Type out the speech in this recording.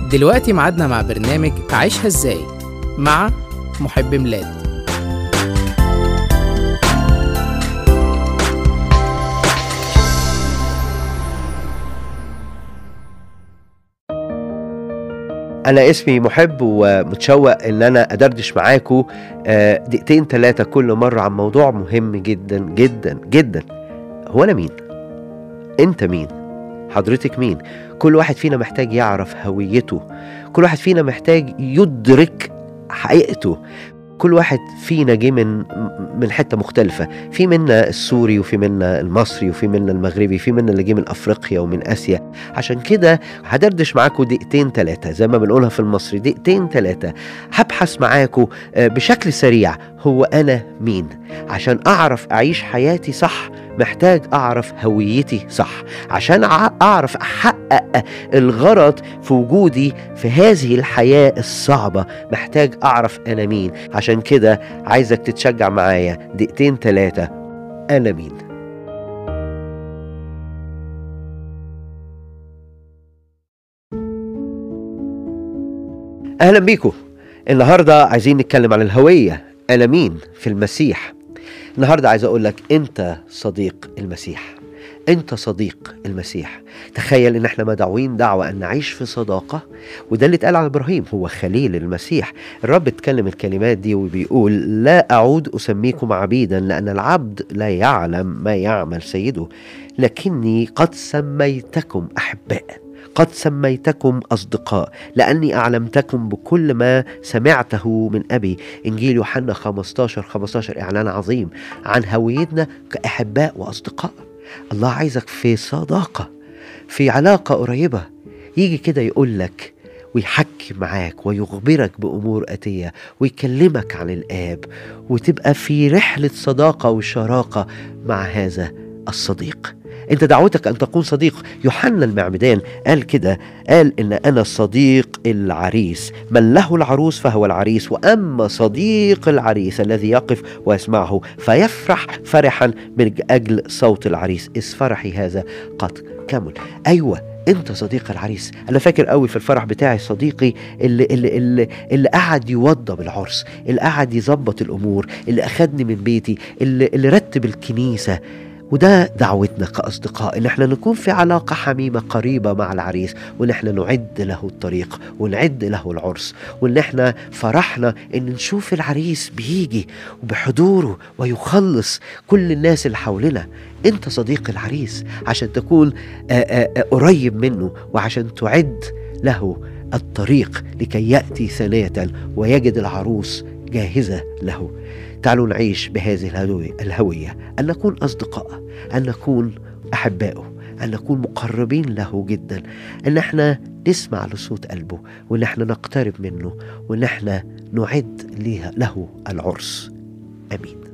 دلوقتي ميعادنا مع برنامج عيشها ازاي مع محب ميلاد انا اسمي محب ومتشوق ان انا ادردش معاكم آه، دقيقتين ثلاثه كل مره عن موضوع مهم جدا جدا جدا هو انا مين انت مين حضرتك مين كل واحد فينا محتاج يعرف هويته كل واحد فينا محتاج يدرك حقيقته كل واحد فينا جه من من حته مختلفه في منا السوري وفي منا المصري وفي منا المغربي في منا اللي جه من افريقيا ومن اسيا عشان كده هدردش معاكم دقيقتين ثلاثه زي ما بنقولها في المصري دقيقتين ثلاثه هبحث معاكم آه، بشكل سريع هو انا مين عشان اعرف اعيش حياتي صح محتاج اعرف هويتي صح عشان أع- اعرف احقق الغرض في وجودي في هذه الحياه الصعبه محتاج اعرف انا مين عشان كده عايزك تتشجع معايا دقيقتين ثلاثه انا مين اهلا بيكم النهارده عايزين نتكلم عن الهويه انا مين في المسيح النهارده عايز اقول لك انت صديق المسيح انت صديق المسيح تخيل ان احنا مدعوين دعوه ان نعيش في صداقه وده اللي اتقال عن ابراهيم هو خليل المسيح الرب اتكلم الكلمات دي وبيقول لا اعود اسميكم عبيدا لان العبد لا يعلم ما يعمل سيده لكني قد سميتكم احباء قد سميتكم اصدقاء لاني اعلمتكم بكل ما سمعته من ابي انجيل يوحنا 15 15 اعلان عظيم عن هويتنا كاحباء واصدقاء الله عايزك في صداقه في علاقه قريبه يجي كده يقول لك ويحكي معاك ويخبرك بامور اتيه ويكلمك عن الاب وتبقى في رحله صداقه وشراكه مع هذا الصديق انت دعوتك ان تكون صديق يوحنا المعمدان قال كده قال ان انا صديق العريس من له العروس فهو العريس واما صديق العريس الذي يقف ويسمعه فيفرح فرحا من اجل صوت العريس اذ فرحي هذا قد كمل ايوه انت صديق العريس انا فاكر قوي في الفرح بتاعي صديقي اللي اللي اللي, اللي قعد يوضب العرس اللي قعد يظبط الامور اللي اخدني من بيتي اللي, اللي رتب الكنيسه وده دعوتنا كأصدقاء إن احنا نكون في علاقة حميمة قريبة مع العريس وإن احنا نعد له الطريق ونعد له العرس وإن احنا فرحنا إن نشوف العريس بيجي وبحضوره ويخلص كل الناس اللي حولنا أنت صديق العريس عشان تكون آآ آآ قريب منه وعشان تعد له الطريق لكي يأتي ثانية ويجد العروس جاهزة له تعالوا نعيش بهذه الهوية, الهوية أن نكون أصدقاء أن نكون أحبائه أن نكون مقربين له جدا أن احنا نسمع لصوت قلبه وأن احنا نقترب منه وأن احنا نعد ليه- له العرس آمين